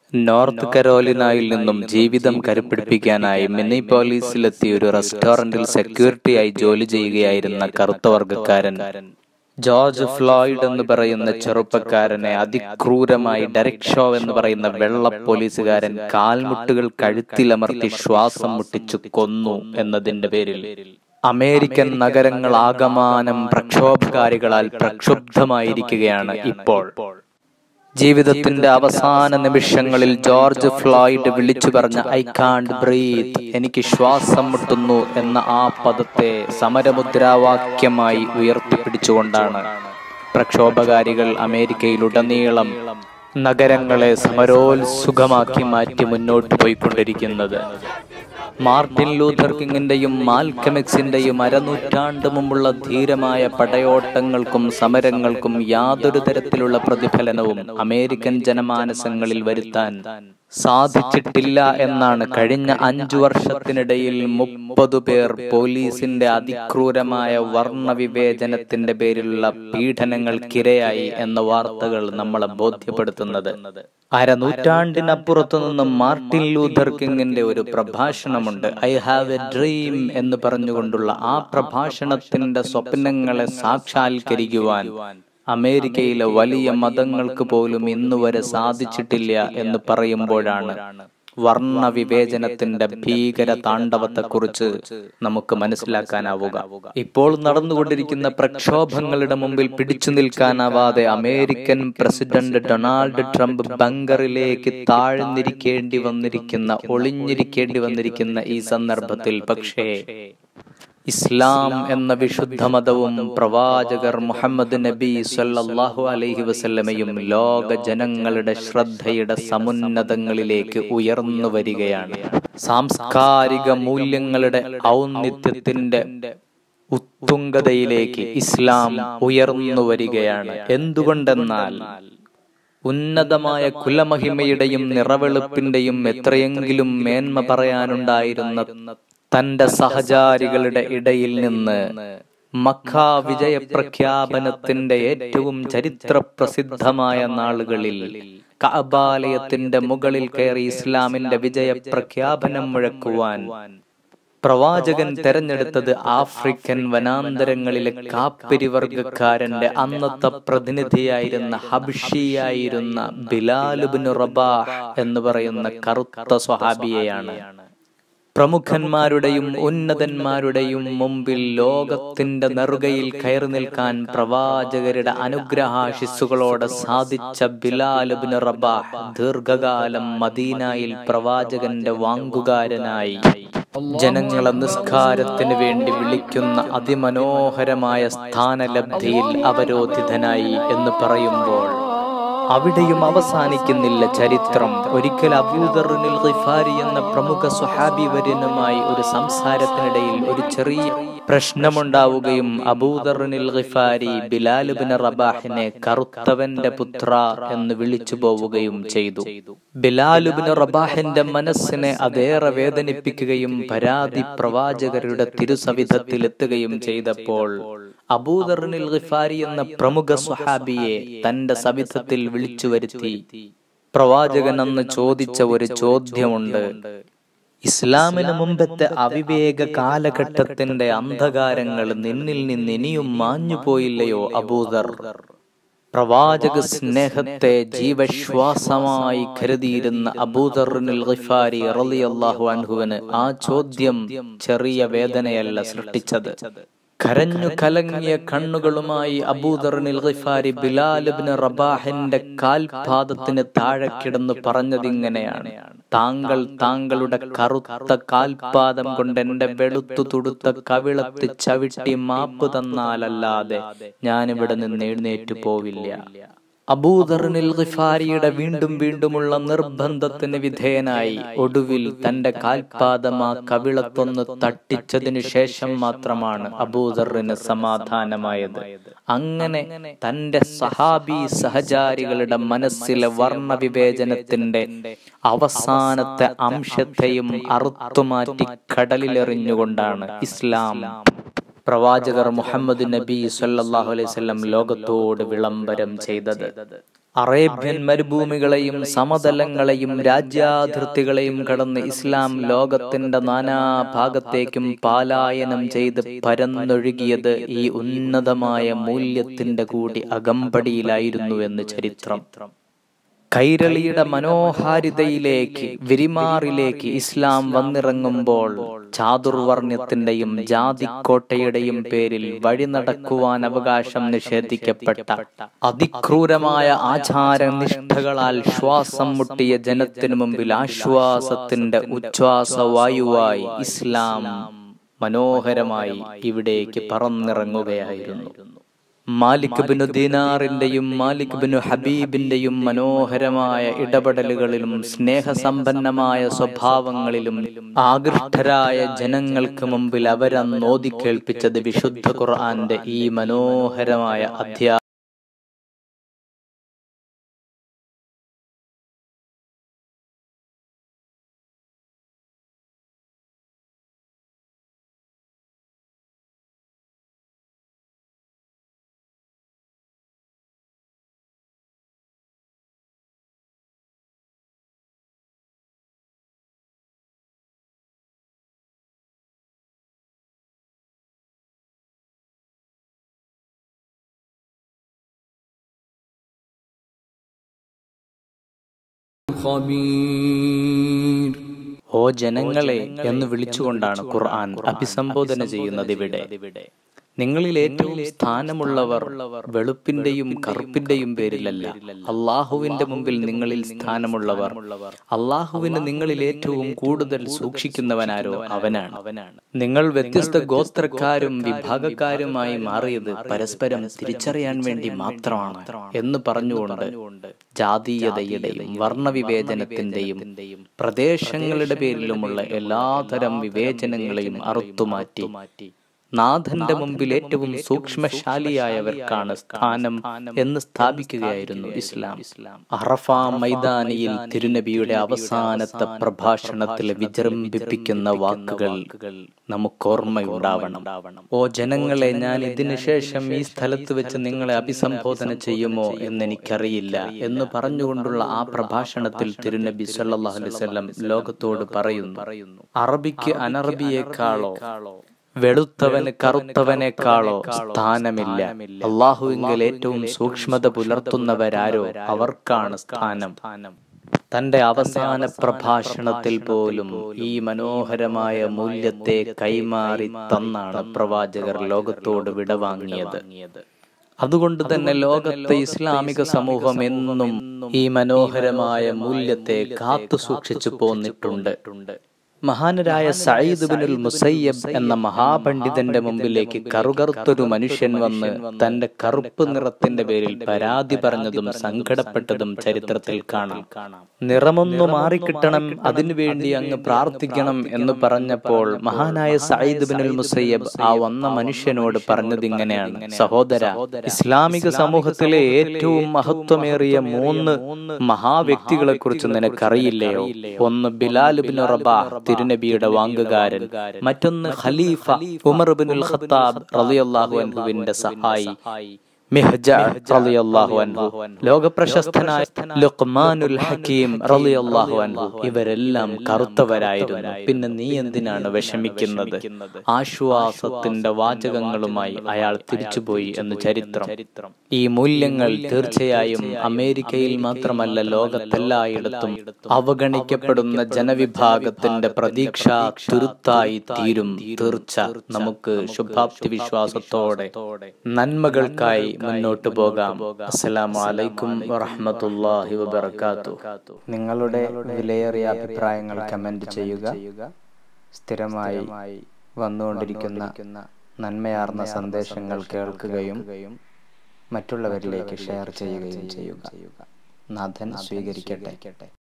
north കരോലിനയിൽ നിന്നും ജീവിതം കരുപ്പിടിപ്പിക്കാനായി മിന്നിപ്പോലീസിലെത്തിയ ഒരു റെസ്റ്റോറന്റിൽ സെക്യൂരിറ്റിയായി ജോലി ചെയ്യുകയായിരുന്ന കറുത്ത വർഗക്കാരൻ ജോർജ് ഫ്ലോയിഡ് എന്ന് പറയുന്ന ചെറുപ്പക്കാരനെ അതിക്രൂരമായി ഡെറിക് ഷോ എന്ന് പറയുന്ന വെള്ള പോലീസുകാരൻ കാൽമുട്ടുകൾ കഴുത്തിലമർത്തി ശ്വാസം മുട്ടിച്ചു കൊന്നു എന്നതിന്റെ പേരിൽ അമേരിക്കൻ നഗരങ്ങൾ ആകമാനം പ്രക്ഷോഭകാരികളാൽ പ്രക്ഷുബ്ധമായിരിക്കുകയാണ് ഇപ്പോൾ ജീവിതത്തിന്റെ അവസാന നിമിഷങ്ങളിൽ ജോർജ് ഫ്ലോയിഡ് വിളിച്ചു പറഞ്ഞ ഐ കാണ്ട് ബ്രീത്ത് എനിക്ക് ശ്വാസം മുട്ടുന്നു എന്ന ആ പദത്തെ സമരമുദ്രാവാക്യമായി ഉയർത്തിപ്പിടിച്ചുകൊണ്ടാണ് പ്രക്ഷോഭകാരികൾ അമേരിക്കയിലുടനീളം നഗരങ്ങളെ സമരോത്സുഖമാക്കി മാറ്റി മുന്നോട്ട് പോയിക്കൊണ്ടിരിക്കുന്നത് മാർട്ടിൻ ലൂഥർ കിങ്ങിന്റെയും മാൽക്കമിക്സിന്റെയും അരനൂറ്റാണ്ട് മുമ്പുള്ള ധീരമായ പടയോട്ടങ്ങൾക്കും സമരങ്ങൾക്കും യാതൊരു തരത്തിലുള്ള പ്രതിഫലനവും അമേരിക്കൻ ജനമാനസങ്ങളിൽ വരുത്താൻ സാധിച്ചിട്ടില്ല എന്നാണ് കഴിഞ്ഞ അഞ്ചു വർഷത്തിനിടയിൽ മുപ്പതു പേർ പോലീസിന്റെ അതിക്രൂരമായ വർണ്ണവിവേചനത്തിന്റെ പേരിലുള്ള പീഡനങ്ങൾക്കിരയായി എന്ന വാർത്തകൾ നമ്മളെ ബോധ്യപ്പെടുത്തുന്നത് അരനൂറ്റാണ്ടിനപ്പുറത്തു നിന്നും മാർട്ടിൻ ലൂഥർ കിങ്ങിന്റെ ഒരു പ്രഭാഷണമുണ്ട് ഐ ഹാവ് എ ഡ്രീം എന്ന് പറഞ്ഞുകൊണ്ടുള്ള ആ പ്രഭാഷണത്തിന്റെ സ്വപ്നങ്ങളെ സാക്ഷാത്കരിക്കുവാൻ അമേരിക്കയിലെ വലിയ മതങ്ങൾക്ക് പോലും ഇന്നുവരെ സാധിച്ചിട്ടില്ല എന്ന് പറയുമ്പോഴാണ് വർണ്ണവിവേചനത്തിന്റെ ഭീകര താണ്ഡവത്തെക്കുറിച്ച് നമുക്ക് മനസ്സിലാക്കാനാവുക ഇപ്പോൾ നടന്നുകൊണ്ടിരിക്കുന്ന പ്രക്ഷോഭങ്ങളുടെ മുമ്പിൽ പിടിച്ചു നിൽക്കാനാവാതെ അമേരിക്കൻ പ്രസിഡന്റ് ഡൊണാൾഡ് ട്രംപ് ബങ്കറിലേക്ക് താഴ്ന്നിരിക്കേണ്ടി വന്നിരിക്കുന്ന ഒളിഞ്ഞിരിക്കേണ്ടി വന്നിരിക്കുന്ന ഈ സന്ദർഭത്തിൽ പക്ഷേ ഇസ്ലാം എന്ന വിശുദ്ധ മതവും പ്രവാചകർ മുഹമ്മദ് നബി സല്ലല്ലാഹു അലൈഹി വസല്ലമയും ലോക ജനങ്ങളുടെ ശ്രദ്ധയുടെ സമുന്നതങ്ങളിലേക്ക് ഉയർന്നു വരികയാണ് സാംസ്കാരിക മൂല്യങ്ങളുടെ ഔന്നിത്യത്തിന്റെ ഉത്തുംഗതയിലേക്ക് ഇസ്ലാം ഉയർന്നു വരികയാണ് എന്തുകൊണ്ടെന്നാൽ ഉന്നതമായ കുലമഹിമയുടെയും നിറവെളുപ്പിന്റെയും എത്രയെങ്കിലും മേന്മ പറയാനുണ്ടായിരുന്ന തന്റെ സഹചാരികളുടെ ഇടയിൽ നിന്ന് മക്ക വിജയ പ്രഖ്യാപനത്തിന്റെ ഏറ്റവും ചരിത്ര പ്രസിദ്ധമായ നാളുകളിൽ കഅബാലയത്തിന്റെ മുകളിൽ കയറി ഇസ്ലാമിന്റെ വിജയ പ്രഖ്യാപനം മുഴക്കുവാൻ പ്രവാചകൻ തെരഞ്ഞെടുത്തത് ആഫ്രിക്കൻ വനാന്തരങ്ങളിലെ കാപ്പിരി വർഗക്കാരന്റെ അന്നത്തെ പ്രതിനിധിയായിരുന്ന ഹബ്ഷിയായിരുന്ന ബിലാലുബിന് റബാഹ് എന്ന് പറയുന്ന കറുത്ത സ്വഹാബിയെയാണ് പ്രമുഖന്മാരുടെയും ഉന്നതന്മാരുടെയും മുമ്പിൽ ലോകത്തിന്റെ നെറുകയിൽ കയറി നിൽക്കാൻ പ്രവാചകരുടെ അനുഗ്രഹാശിസ്സുകളോടെ സാധിച്ച ബിലാലുബിന് റബാഹ് ദീർഘകാലം മദീനായിൽ പ്രവാചകന്റെ വാങ്കുകാരനായി ജനങ്ങളെ നിസ്കാരത്തിന് വേണ്ടി വിളിക്കുന്ന അതിമനോഹരമായ സ്ഥാനലബ്ധിയിൽ അവരോധിതനായി എന്ന് പറയുമ്പോൾ അവിടെയും അവസാനിക്കുന്നില്ല ചരിത്രം ഒരിക്കൽ അബൂദറിനിൽ ഖിഫാരി എന്ന പ്രമുഖ സ്വഹാബി വര്യനുമായി ഒരു സംസാരത്തിനിടയിൽ ഒരു ചെറിയ പ്രശ്നമുണ്ടാവുകയും അബൂദറിനിൽ ഖിഫാരി ബിലാലുബിന് റബാഹിനെ കറുത്തവന്റെ പുത്ര എന്ന് വിളിച്ചു പോവുകയും ചെയ്തു ബിലാലുബിന് റബാഹിന്റെ മനസ്സിനെ അതേറെ വേദനിപ്പിക്കുകയും പരാതി പ്രവാചകരുടെ തിരുസവിധത്തിൽ എത്തുകയും ചെയ്തപ്പോൾ അബൂദറിനിൽ ഖിഫാരി എന്ന പ്രമുഖ സ്വഹാബിയെ തന്റെ സവിധത്തിൽ വിളിച്ചു വരുത്തി പ്രവാചകൻ അന്ന് ചോദിച്ച ഒരു ചോദ്യമുണ്ട് ഇസ്ലാമിന് മുമ്പത്തെ അവിവേക കാലഘട്ടത്തിന്റെ അന്ധകാരങ്ങൾ നിന്നിൽ നിന്ന് ഇനിയും മാഞ്ഞു പോയില്ലയോ അബൂദർ പ്രവാചക സ്നേഹത്തെ ജീവശ്വാസമായി കരുതിയിരുന്ന അബൂദറിനുൽ ഖിഫാരി റളിയല്ലാഹു അൻഹുവിന് ആ ചോദ്യം ചെറിയ വേദനയല്ല സൃഷ്ടിച്ചത് കരഞ്ഞു കലങ്ങിയ കണ്ണുകളുമായി അബൂദറിനിൽ ഖിഫാരി ബിലാലിബ്ന് റബാഹിന്റെ കാൽപാദത്തിന് താഴെ കിടന്നു പറഞ്ഞതിങ്ങനെയാണ് താങ്കൾ താങ്കളുടെ കറുത്ത കാൽപാദം കൊണ്ട് എന്റെ വെളുത്തു തുടുത്ത കവിളത്ത് ചവിട്ടി മാപ്പ് തന്നാലല്ലാതെ ഞാനിവിടെ നിന്ന് എഴുന്നേറ്റു പോവില്ല അബൂദറിനിൽ ഖിഫാരിയുടെ വീണ്ടും വീണ്ടുമുള്ള നിർബന്ധത്തിന് വിധേയനായി ഒടുവിൽ തന്റെ കാൽപാദം ആ കവിളത്തൊന്ന് തട്ടിച്ചതിനു ശേഷം മാത്രമാണ് അബൂദറിന് സമാധാനമായത് അങ്ങനെ തന്റെ സഹാബി സഹചാരികളുടെ മനസ്സിലെ വർണ്ണവിവേചനത്തിന്റെ അവസാനത്തെ അംശത്തെയും അറുത്തുമാറ്റി കടലിലെറിഞ്ഞുകൊണ്ടാണ് ഇസ്ലാം പ്രവാചകർ മുഹമ്മദ് നബി സല്ലല്ലാഹു അലൈഹി വസല്ലം ലോകത്തോട് വിളംബരം ചെയ്തത് അറേബ്യൻ മരുഭൂമികളെയും സമതലങ്ങളെയും രാജ്യാതിർത്തികളെയും കടന്ന് ഇസ്ലാം ലോകത്തിന്റെ നാനാഭാഗത്തേക്കും പാലായനം ചെയ്ത് പരന്നൊഴുകിയത് ഈ ഉന്നതമായ മൂല്യത്തിന്റെ കൂടി അകമ്പടിയിലായിരുന്നു എന്ന് ചരിത്രം കൈരളിയുടെ മനോഹാരിതയിലേക്ക് വിരിമാറിലേക്ക് ഇസ്ലാം വന്നിറങ്ങുമ്പോൾ ചാതുർവർണ്ണ്യത്തിന്റെയും ജാതിക്കോട്ടയുടെയും പേരിൽ വഴി നടക്കുവാൻ അവകാശം നിഷേധിക്കപ്പെട്ട അതിക്രൂരമായ ആചാരനിഷ്ഠകളാൽ ശ്വാസം മുട്ടിയ ജനത്തിനു മുമ്പിൽ ആശ്വാസത്തിന്റെ ഉച്ഛ്വാസവായുവായി ഇസ്ലാം മനോഹരമായി ഇവിടേക്ക് പറന്നിറങ്ങുകയായിരുന്നു മാലിക് ബിനു ദീനാറിന്റെയും മാലിക് ബിനു ഹബീബിന്റെയും മനോഹരമായ ഇടപെടലുകളിലും സ്നേഹസമ്പന്നമായ സ്വഭാവങ്ങളിലും ആകൃഷ്ടരായ ജനങ്ങൾക്ക് മുമ്പിൽ അവരന്നോതി കേൾപ്പിച്ചത് വിശുദ്ധ ഖുർആന്റെ ഈ മനോഹരമായ അധ്യായ خبير ഓ ജനങ്ങളെ എന്ന് വിളിച്ചുകൊണ്ടാണ് ഖുർആൻ അഭിസംബോധന ചെയ്യുന്നത് ഇവിടെ നിങ്ങളിൽ ഏറ്റവും സ്ഥാനമുള്ളവർ വെളുപ്പിന്റെയും കറുപ്പിന്റെയും പേരിലല്ല അള്ളാഹുവിന്റെ മുമ്പിൽ നിങ്ങളിൽ സ്ഥാനമുള്ളവർ അള്ളാഹുവിന് നിങ്ങളിൽ ഏറ്റവും കൂടുതൽ സൂക്ഷിക്കുന്നവനാരോ അവനാണ് നിങ്ങൾ വ്യത്യസ്ത ഗോത്രക്കാരും വിഭാഗക്കാരുമായി മാറിയത് പരസ്പരം തിരിച്ചറിയാൻ വേണ്ടി മാത്രമാണ് എന്ന് പറഞ്ഞുകൊണ്ട് ജാതീയതയുടെയും വർണ്ണവിവേചനത്തിന്റെയും പ്രദേശങ്ങളുടെ പേരിലുമുള്ള എല്ലാതരം വിവേചനങ്ങളെയും അറുത്തുമാറ്റി നാഥന്റെ മുമ്പിൽ ഏറ്റവും സൂക്ഷ്മശാലിയായവർക്കാണ് സ്ഥാനം എന്ന് സ്ഥാപിക്കുകയായിരുന്നു ഇസ്ലാം അറഫ മൈതാനിയിൽ തിരുനബിയുടെ അവസാനത്തെ പ്രഭാഷണത്തിൽ വിജൃംഭിപ്പിക്കുന്ന വാക്കുകൾ നമുക്കോർമ്മയുണ്ടാവണം ഓ ജനങ്ങളെ ഞാൻ ഇതിനു ശേഷം ഈ സ്ഥലത്ത് വെച്ച് നിങ്ങളെ അഭിസംബോധന ചെയ്യുമോ എന്ന് എനിക്കറിയില്ല എന്ന് പറഞ്ഞുകൊണ്ടുള്ള ആ പ്രഭാഷണത്തിൽ തിരുനബി സല്ലല്ലാഹു അലൈഹി വസല്ലം ലോകത്തോട് പറയുന്നു അറബിക്ക് അനറബിയേക്കാളോ വെളുത്തവന് കറുത്തവനേക്കാളോ സ്ഥാനമില്ല അള്ളാഹുവിങ്കിൽ ഏറ്റവും സൂക്ഷ്മത പുലർത്തുന്നവരാരോ അവർക്കാണ് സ്ഥാനം തന്റെ അവസാന പ്രഭാഷണത്തിൽ പോലും ഈ മനോഹരമായ മൂല്യത്തെ കൈമാറി തന്നാണ് പ്രവാചകർ ലോകത്തോട് വിടവാങ്ങിയത് അതുകൊണ്ട് തന്നെ ലോകത്തെ ഇസ്ലാമിക സമൂഹം എന്നും ഈ മനോഹരമായ മൂല്യത്തെ കാത്തു സൂക്ഷിച്ചു പോന്നിട്ടുണ്ട് മഹാനരായ സയ്യിദ് ബിനുൽ മുസയ്യബ് എന്ന മഹാപണ്ഡിതന്റെ മുമ്പിലേക്ക് കറുകറുത്തൊരു മനുഷ്യൻ വന്ന് തന്റെ കറുപ്പ് നിറത്തിന്റെ പേരിൽ പരാതി പറഞ്ഞതും സങ്കടപ്പെട്ടതും ചരിത്രത്തിൽ കാണാം നിറമൊന്നു മാറിക്കിട്ടണം അതിനുവേണ്ടി അങ്ങ് പ്രാർത്ഥിക്കണം എന്ന് പറഞ്ഞപ്പോൾ മഹാനായ സയ്യിദ് ബിനുൽ മുസയ്യബ് ആ വന്ന മനുഷ്യനോട് പറഞ്ഞത് ഇങ്ങനെയാണ് സഹോദര ഇസ്ലാമിക സമൂഹത്തിലെ ഏറ്റവും മഹത്വമേറിയ മൂന്ന് മഹാവ്യക്തികളെ കുറിച്ച് നിനക്കറിയില്ലയോ ഒന്ന് ബിലാൽ ബിൻ റബാഹ് തിരുനബിയുടെ വാങ്കുകാരൻ മറ്റൊന്ന് ഖലീഫ ഉമർ ബിനുൽ ഖത്താബ് റളിയല്ലാഹു അൻഹുവിന്റെ സഹായി മിഹ്ജ റളിയല്ലാഹു അൻഹു ലോകപ്രശസ്തനായ ലുഖ്മാനുൽ ഹക്കീം റളിയല്ലാഹു അൻഹു ഇവരെല്ലാം കറുത്തവരായിരുന്നു പിന്നെ നീ എന്തിനാണ് വിഷമിക്കുന്നത് ആശ്വാസത്തിന്റെ വാചകങ്ങളുമായി അയാൾ തിരിച്ചുപോയി എന്ന് ചരിത്രം ഈ മൂല്യങ്ങൾ തീർച്ചയായും അമേരിക്കയിൽ മാത്രമല്ല ലോകത്തെല്ലായിടത്തും അവഗണിക്കപ്പെടുന്ന ജനവിഭാഗത്തിന്റെ പ്രതീക്ഷ തുരുത്തായി തീരും തീർച്ച നമുക്ക് ശുഭാപ്തി വിശ്വാസത്തോടെ നന്മകൾക്കായി മുന്നോട്ട് പോകാം അസ്സലാമു അലൈക്കും വറഹ്മത്തുള്ളാഹി വബറകാതുഹു നിങ്ങളുടെ വിലയേറിയ അഭിപ്രായങ്ങൾ കമന്റ് ചെയ്യുക സ്ഥിരമായി വന്നുകൊണ്ടിരിക്കുന്ന നന്മയാർന്ന സന്ദേശങ്ങൾ കേൾക്കുകയും മറ്റുള്ളവരിലേക്ക് ഷെയർ ചെയ്യുകയും ചെയ്യുക നാഥൻ സ്വീകരിക്കട്ടെ